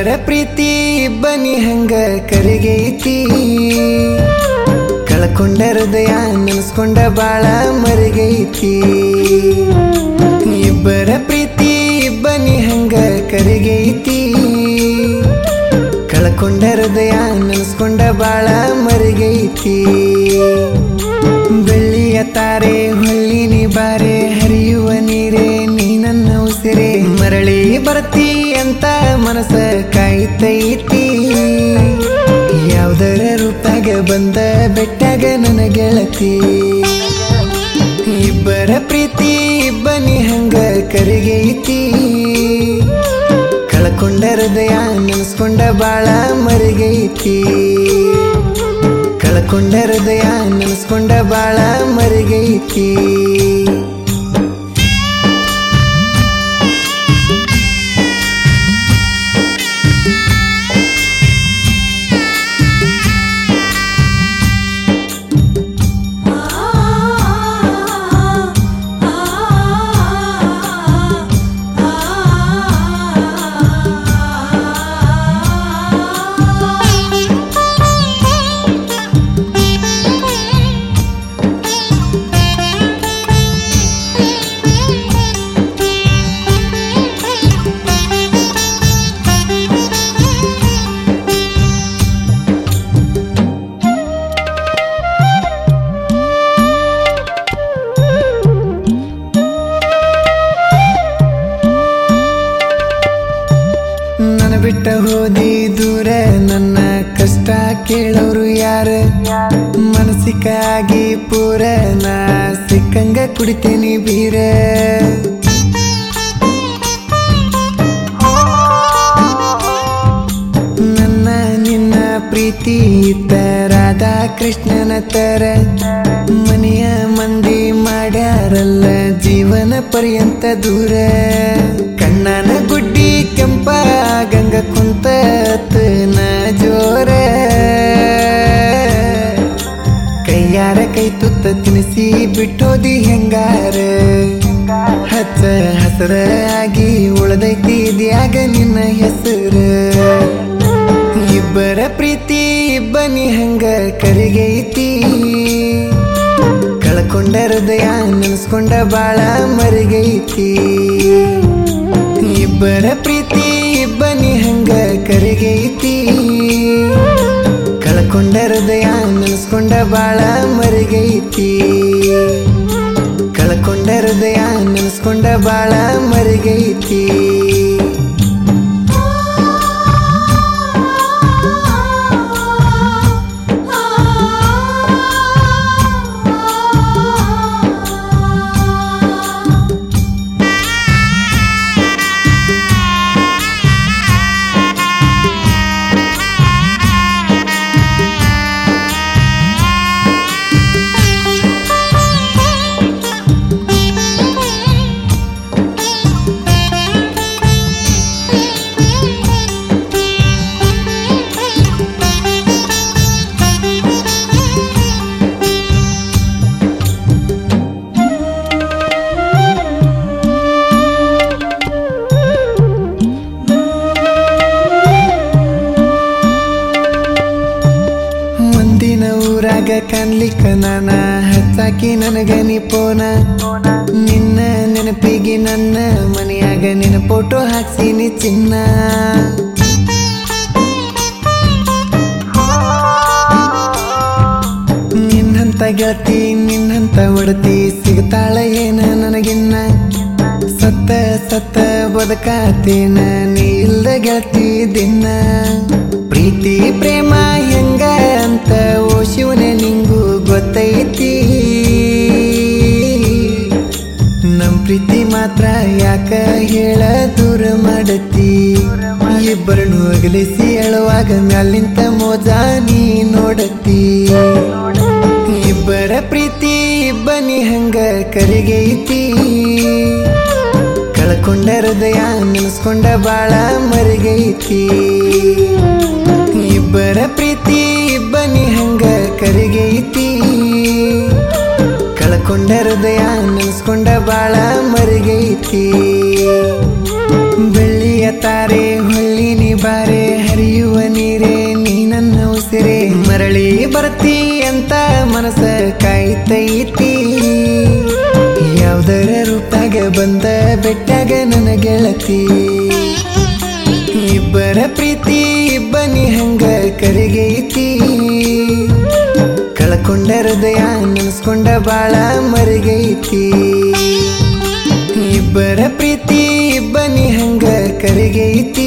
ಇಬ್ಬರ ಪ್ರೀತಿ ಇಬ್ಬನಿ ಹಂಗ ಕರಿಗೈತಿ ಕಳ್ಕೊಂಡ ಹೃದಯ ನೆನೆಸ್ಕೊಂಡ ಬಾಳ ಮರಿಗೈತಿ ಇಬ್ಬರ ಪ್ರೀತಿ ಇಬ್ಬನಿ ಹಂಗ ಕರಿಗೈತಿ ಕಳ್ಕೊಂಡ ಹೃದಯ ನೆನೆಸ್ಕೊಂಡ ಬಾಳ ಮರಿಗೈತಿ ಬೆಳ್ಳಿಯ ತಾರೆ ಹೊಳ್ಳಿನಿ ಬಾರೆ ಹರಿಯುವ ನೀರೇ ನೀ ನನ್ನ ಉಸಿರೇ ಮರಳಿ ಬರ್ತಿ ಅಂತ ಮನಸ್ಸ ಕಾಯ್ತೈತಿ ಯಾವ್ದರ ರೂಪಾಗ ಬಂದ ಬೆಟ್ಟಾಗ ನನ್ನ ಗೆಳತಿ ಇಬ್ಬರ ಪ್ರೀತಿ ಇಬ್ಬನಿ ಹಂಗ ಕರಿಗೈತಿ ಕಳ್ಕೊಂಡ ಹೃದಯ ನೆನೆಸ್ಕೊಂಡ ಬಾಳ ಮರಿಗೈತಿ ಕಳ್ಕೊಂಡ ಹೃದಯ ನೆನೆಸ್ಕೊಂಡ ಬಾಳ ಮರಿಗೈತಿ ನನ್ನ ಬಿಟ್ಟ ಹೋದಿ ದೂರ ನನ್ನ ಕಷ್ಟ ಕೇಳೋರು ಯಾರ ಮನಸ್ಸಿಗಾಗಿ ಪೂರ ನಾ ಸಿಕ್ಕಂಗ ಕುಡಿತೀನಿ ಬೀರ ನನ್ನ ನಿನ್ನ ಪ್ರೀತಿ ಇತ್ತ ರಾಧಾ ಕೃಷ್ಣನ ತರ ಮನೆಯ ಮಂದಿ ಮಾಡ್ಯಾರಲ್ಲ ಜೀವನ ಪರ್ಯಂತ ದೂರ ಕಣ್ಣನ ಗುಡ್ಡಿ ಕೆಂಪ ಗಂಗ ಕುಂತ ನ ಜೋರ ಕೈಯಾರ ಕೈ ತುತ್ತ ತಿನಿಸಿ ಬಿಟ್ಟೋದಿ ಹೆಂಗಾರ ಹಚ್ಚ ಹಸರ ಆಗಿ ಉಳದೈತಿ ಇದ್ಯಾಗ ನಿನ್ನ ಹೆಸರು ಇಬ್ಬರ ಪ್ರೀತಿ ಇಬ್ಬನಿ ಹಂಗ ಕರಿಗೈತಿ ಕಳ್ಕೊಂಡ ಹೃದಯ ನೆನೆಸ್ಕೊಂಡ ಬಾಳ ಮರಿಗೈತಿ ಇಬ್ಬರ ಪ್ರೀತಿ ಇಬ್ಬನಿ ಹಂಗ ಕರಿಗೈತಿ ಕಳ್ಕೊಂಡ ಹೃದಯ ನೆನೆಸ್ಕೊಂಡ ಬಾಳ ಮರಿಗೈತಿ ಕಳ್ಕೊಂಡ ಹೃದಯ ನೆನೆಸ್ಕೊಂಡ ಬಾಳ ಮರಿಗೈತಿ ಒಂದಿನ ಊರಾಗ ಕಾಣ್ಲಿಕ್ಕ ನಾನ ಹಚ್ಚಾಕಿ ನನಗ ನೀ ಪೋನ ನಿನ್ನ ನೆನಪಿಗೆ ನನ್ನ ಮನೆಯಾಗ ನಿನ್ನ ಫೋಟೋ ಹಾಕ್ಸಿನಿ ಚಿನ್ನ ನಿನ್ನಂತ ಗೆಳತಿ ನಿನ್ನಂತ ಒಡತಿ ಸಿಗ್ತಾಳ ಏನ ನನಗಿನ್ನ ಸತ್ತ ಸತ್ತ ಬದುಕಾತೇನ ನೀ ಇಲ್ದ ಗೆಳತಿ ದಿನ ಪ್ರೀತಿ ಪ್ರೇಮ ಹೆಂಗ ಅಂತ ಓ ಶಿವನೇ ನಿಂಗೂ ಗೊತ್ತೈತಿ ನಮ್ ಪ್ರೀತಿ ಮಾತ್ರ ಯಾಕ ಹೇಳ ದೂರ ಮಾಡತಿ ಇಬ್ಬರನ್ನು ಅಗಲಿಸಿ ಹೇಳುವಾಗ ಮ್ಯಾಲಿಂತ ಮೋಜ ನೀ ನೋಡತಿ ಇಬ್ಬರ ಪ್ರೀತಿ ಇಬ್ಬನಿ ಹಂಗ ಕರಿಗೈತಿ ಕಳ್ಕೊಂಡ ಹೃದಯ ನೆನೆಸ್ಕೊಂಡ ಬಾಳ ಮರಿಗೈತಿ ಇಬ್ಬರ ಪ್ರೀತಿ ಇಬ್ಬನಿ ಹಂಗ ಕರಿಗೈತಿ ಕಳ್ಕೊಂಡ ಹೃದಯ ನೆನೆಸ್ಕೊಂಡ ಬಾಳ ಮರಿಗೈತಿ ಬೆಳ್ಳಿಯ ಬೆಳ್ಳಿಯ ತಾರೆ ಹೊಳ್ಳಿನಿ ಬಾರೆ ಹರಿಯುವ ನೀರೇ ನೀ ನನ್ನ ಉಸಿರೇ ಮರಳಿ ಬರ್ತಿ ಅಂತ ಮನಸ್ಸ ಕಾಯ್ತೈತಿ ಯಾವ್ದರ ರೂಪಾಗ ಬಂದ ಬೆಟ್ಟಾಗ ನನ್ನ ಗೆಳತಿ ಇಬ್ಬರ ಪ್ರೀತಿ ಇಬ್ಬನಿ ಹಂಗ ಕರಿಗೈತಿ ಕಳ್ಕೊಂಡ ಹೃದಯ ನೆನೆಸ್ಕೊಂಡ ಬಾಳ ಮರಿಗೈತಿ ಇಬ್ಬರ ಪ್ರೀತಿ ಇಬ್ಬನಿ ಹಂಗ ಕರಿಗೈತಿ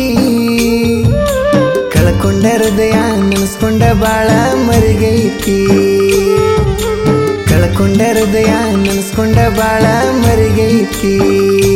ಕಳ್ಕೊಂಡ ಹೃದಯ ನೆನೆಸ್ಕೊಂಡ ಬಾಳ ಮರಿಗೈತಿ ಕಳ್ಕೊಂಡ ಹೃದಯ ನೆನೆಸ್ಕೊಂಡ ಬಾಳ ಮರಿಗೈತಿ